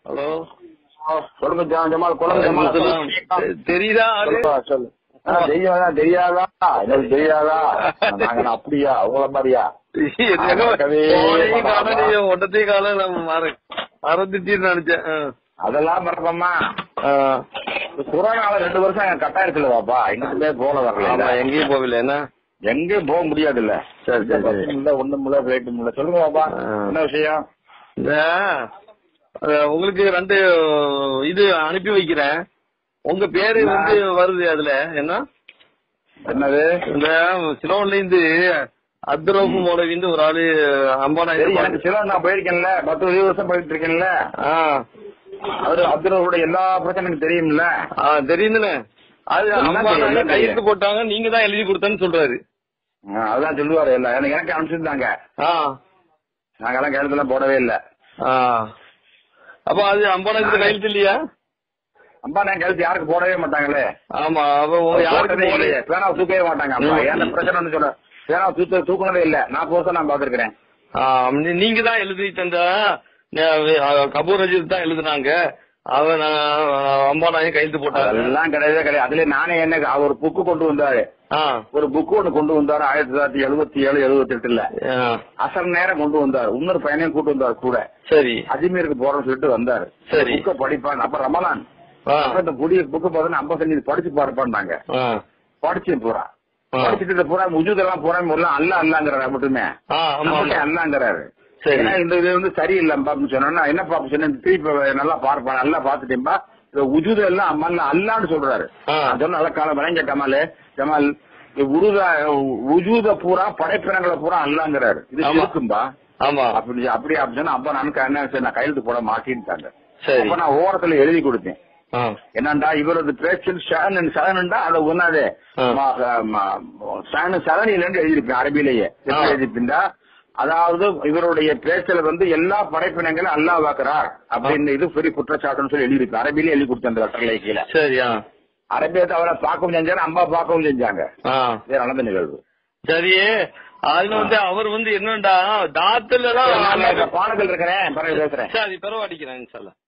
Hello சொல்லுங்க ஜமா- Jamal குழந்தை Jamal தெ- தெரியுதா ஆளு சொல்லுப்பா, சொல்லு ஆ, தெரியாதா தெரியாதா எனக்கு தெரியாதா நாங்க என்ன அப்படியா உங்கள மாதிரியா எங்க ஆகவே போனையும் காணோம், பரவாயில்ல. நீ ஒட்டத்தையும் காலம் நம்ம மாற மறந்துட்டீன்னு நினைச்சேன் ஆ. அதெல்லாம் மறப்போமா ஆ. கொரோனால ரெண்டு வருஷம் எங்க கட்டாயத்துல வாப்பா எங்கிட்டுமே போல ஆமா வரல எங்கேயும் போகல என்ன எங்கேயும் போக முடியாது இல்ல சரி, சரி, சரி. இல்ல ஒண்ணும் இல்ல பிளைட்டும் இல்ல சொல்லுங்க பாப்பா ஆ. என்ன விஷயம் இந்த அஹ், உங்களுக்கு ரெண்டு இது அனுப்பி வைக்கிறேன் உங்க பேரு வந்து வருது அதுல என்ன என்னது இந்த சிலோன்ல இருந்து அப்துரவுப் மௌலவிந்து ஒரு ஆளு சரி ஐம்பதாயிரம் எனக்கு சில நான் போயிருக்கேன்ல பத்து இருபது வருஷம் போயிட்டு இருக்கேன்ல ஆ அவரு அப்துல்லோட எல்லா பிரச்சனையும் எனக்கு தெரியும்ல ஆ, தெரியுதுண்ணே அது எல்லாம் தெரியும், ஐம்பதாயிரம் எல்லாம் கையெழுத்து தெரியும். போட்டாங்க நீங்க தான் எழுதி கொடுத்தேன்னு சொல்றாரு ஆ, அதான் சொல்லுவாரு இல்ல எனக்கு எனக்கு அனுப்பிச்சிருந்தாங்க ஆ நாங்கெல்லாம் கையெழுத்துலாம் போடவே இல்ல ஆ அப்ப அது ஐம்பதாயிரத்து கையெழுத்து இல்லையா அம்பா நான் கையெழுத்து யாருக்கு போடவே மாட்டாங்களே ஆமா அப்ப உங்க யாருக்கு போட்டதே போடல இல்லையே. பேனாவை தூக்கவே மாட்டாங்க அப்பா ம். ஏன் பிரச்சனை சொல்ல பேனாவை தூக்க தூக்குனதே இல்ல நான் வருஷம் நான் பாத்துருக்கேன் ஆ, நீ- நீங்க தான் எழுதி தந்த நே- கபூர் ரஜித் தான் எழுதுனாங்க அவன் ஐம்பதாயிரம் கையெழுத்து போட்டாங்க அதெல்லாம் கிடையவே கிடையாது அதுல நானே என்ன அவர் புக்கு கொண்டு வந்தாரு ஆ ஒரு புக்கு ஒண்ணு கொண்டு வந்தாரு ஆயிரத்தி தொள்ளாயிரத்தி எழுபத்தி ஏழு எழுபத்தி எட்டுல ஆ, அசல் நேரம் கொண்டு வந்தாரு இன்னொரு பையனையும் கூட்டு வந்தாரு கூட சரி அஜ்மீருக்கு போறோம்னு சொல்லிட்டு வந்தாரு சரி. புக்க படிப்பான் அப்ப ரமலான் ஆ, அப்ப இந்த புதிய புக்கு பார்த்தா ஐம்பது செஞ்சு படிச்சு பாருப்பாண்டாங்க ஆ, படிச்சு பூரா ஆ. படிச்சுட்டு இந்த பூரா முஜூதெல்லாம் பூரா எல்லாம் அல்ல அல்லாங்கிறாரு மட்டுமே ஆ, ஆமா நம்மகிட்ட ஆமா அல்லாங்கிறாரு சரி. ஏன்னா இந்த இது வந்து சரியில்லைப்பா அப்படின்னு சொன்னா என்ன பாப்பா சொன்ன திருப்பி நல்லா பார்ப்பா நல்லா பாத்துட்டேன்பா இந்த உஜூத எல்லாம் அம்மன் அல்லான்னு சொல்றாரு ஆ. நான் சொன்ன நல்ல காலம் விளைஞ்ச கமால் ஜமால் இந்த உருதா உஜூத பூரா படைப்பினங்களை பூரா அல்லாங்கிறாரு இது ஆமா. இருக்கும்பா ஆமா அப்படி அப்படி அப்படி சொன்னா அப்ப நான் என்ன சரி, நான் கையெழுத்து போட மாட்டேன்ட்டாங்க சரி அப்ப நான் ஓரத்துல எழுதி கொடுத்தேன் ஆ, என்னண்டா இவரது பேச்சில் ஷான் சரணுண்டா அதை ஒன்னாது ஆ. ஷானு சரணிலன்னு எழுதியிருப்பேன் அரபிலேயே எப்படி ஆ. எழுதிருப்பீண்டா அதாவது இவருடைய பேச்சில வந்து எல்லா படைப்பினங்களும் அல்லாஹ் வாக்குறார் அப்படின்னு இது பெரிய குற்றச்சாட்டுன்னு சொல்லி எழுதியிருப்பேன் அரபிலே எழுதி கொடுத்தேன் அந்த லெட்டர்ல கீழே சரி ஆ அரபியத்தை அவரை பார்க்கவும் செஞ்சாரு அம்மா பார்க்கவும் செஞ்சாங்க ஆ இது நடந்த நிகழ்வு சரி அதுல வந்து அவர் வந்து என்னடா தாத்துல நான் தான் பாடத்தில் இருக்கிறேன் பிறகு பேசுறேன் சரி பரவாயில்லைக்கிறேன் இன்ஷால்லா